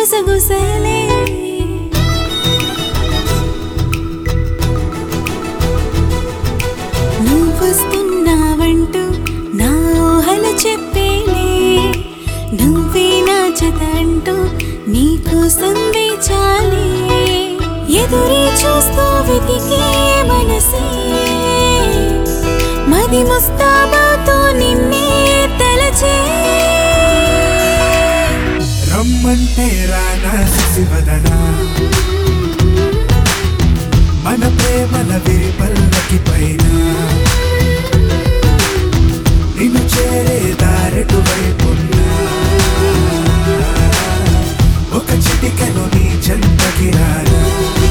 గుసగుసలే నువ్వొస్తున్నావంటూ నా ఊహలు చెప్పేలే నువ్వే నా జత అంటూ నీకోసం వేచాలే ఎదురే చూస్తూ వెతికే మనసే మది ముస్తాబాతో నిన్నే తలచే రమ్మంటే రానా శశివదనా మన ప్రేమల విరిపల్లకి పైన నిన్ను చేరే దారెటు వైపున్నా ఒక చిటికెలో నీ చెంతకి రానా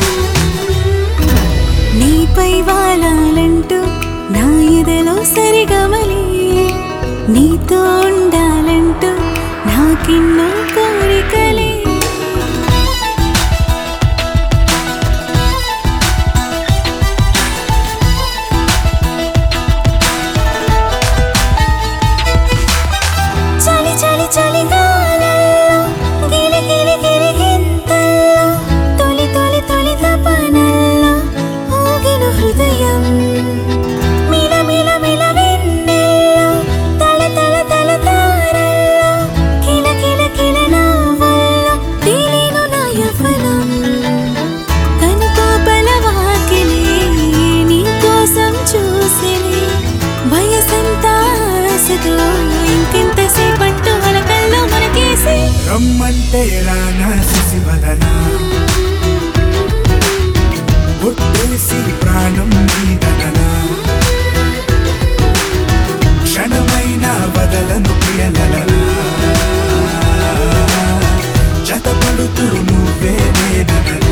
నీపై వాలాలంటూ నా ఎదలో సరిగమలే నీతో ఉండాలంటూ నాకెన్నో కోరికలే చలి చలి చలి గాలల్లో గిలి గిలి గిలి గింతల్లో తొలి తొలి తొలి తపనల్లో ఊగిన హృదయం మిల మిల మిల వెన్నెల్లో తల తల తల తారల్లో కిల కిల కిల నవ్వుల్లో తేలిను నా యవ్వనం కనుపాపల వాకిలే నీ కోసం చూసినే వయసంతా ఆశతో ఇంకెంతసేపట్టు మన కల్లో మనకేసి రమ్మంటే రానా శశివదనా ఒట్టేసి ప్రాణం నీదననా క్షణమైన వదలను ప్రియలలనా జతపడుతూ నువ్వే నేనననా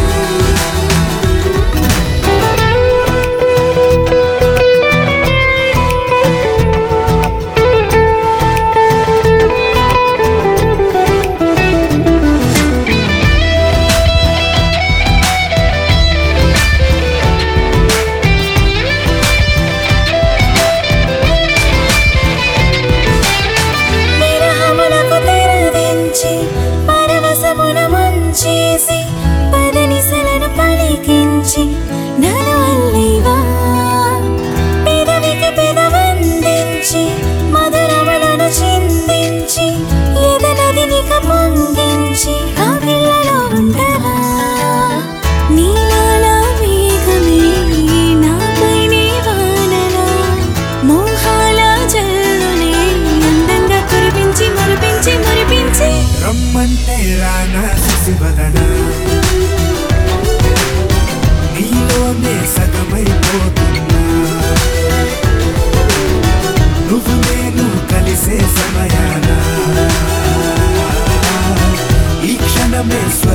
విరహములకు తెరదించి పరవశమున ముంచేసి పదనిసలను పలికించి నన్ను అల్లేవా పెదవికి పెదవందించి మధురములను చిందించి ఎదనదినిక పొంగించి ఆ పిల్లలో ఉండవా నీలాల మేఘమే నాపైనే వానలా మోహాల జల్లునే అందంగా కురిపించి మురిపించి మురిపించి రమ్మంటే రానా శశివదనా నీలోనే సగమైపోతున్నా నువ్వు నేను కలిసే సమయాన ఈ క్షణమే